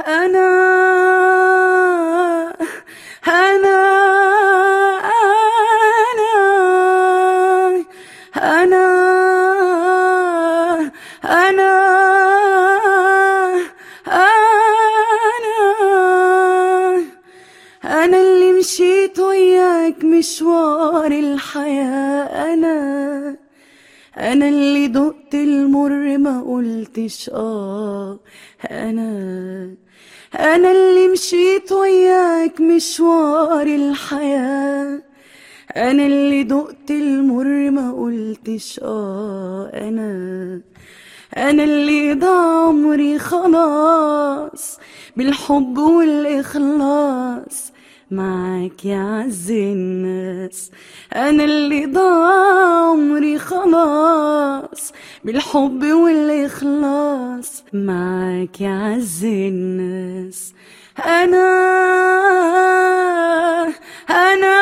أنا أنا أنا أنا أنا أنا أنا اللي مشيت وياك مشوار الحياة أنا أنا اللي دقت المر ما قلتش آه أنا أنا اللي مشيت وياك مشوار الحياة أنا اللي دقت المر ما قلتش آه أنا أنا اللي ضاع عمري خلاص بالحب والإخلاص معاك يا عز الناس أنا اللي ضاع عمري خلاص بالحب والإخلاص معاك يا عز الناس أنا أنا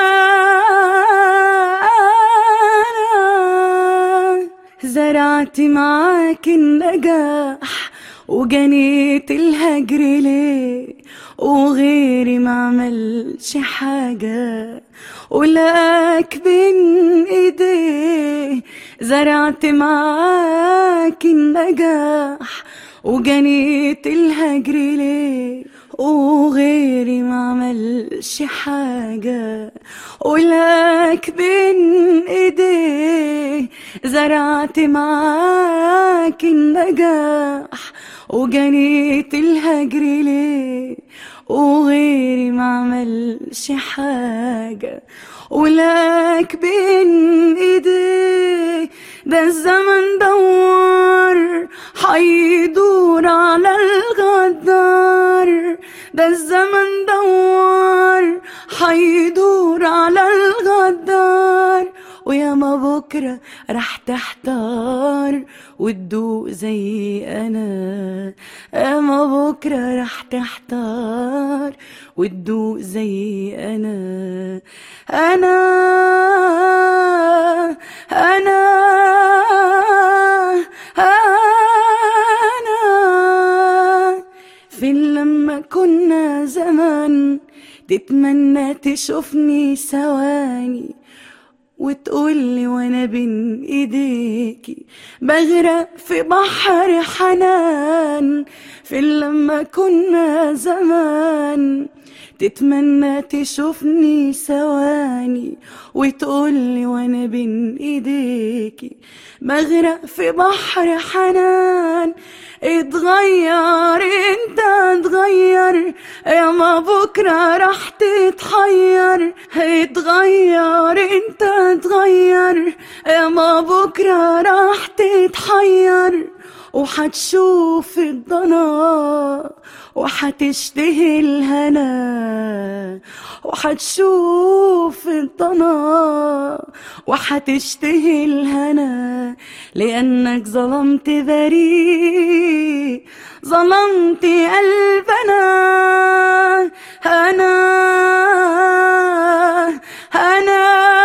أنا زرعت معاك النجاح وجنيت الهجر ليه وغيري ما عملش حاجة ولاك بين ايديه زرعت معاك النجاح وجنيت الهجر ليه وغيري ما عملش حاجة ولاك بين ايديه زرعت معاك النجاح وجنيت الهجر ليه وغيري ما عملش حاجة ولاك بين ايديه ده الزمن دور حيدور على الغدار ده الزمن دور حيدور على الغدار وياما بكرة رح تحتار وتدوق زي أنا ياما بكرة رح تحتار وتدوق زي أنا أنا أنا أنا فين لما كنا زمان تتمنى تشوفني ثواني وتقولي وانا بين ايديكي بغرق في بحر حنان في لما كنا زمان تتمنى تشوفني ثواني وتقولي وانا بين ايديكي بغرق في بحر حنان اتغير انت اتغير يا ما بكرة راح تتحير اتغير انت اتغير يا ما بكرة راح تتحير وحتشوف الضنا وحتشتهي الهنا وحتشوف الضنا وحتشتهي الهنا لأنك ظلمت بريء ظلمت قلبنا أنا أنا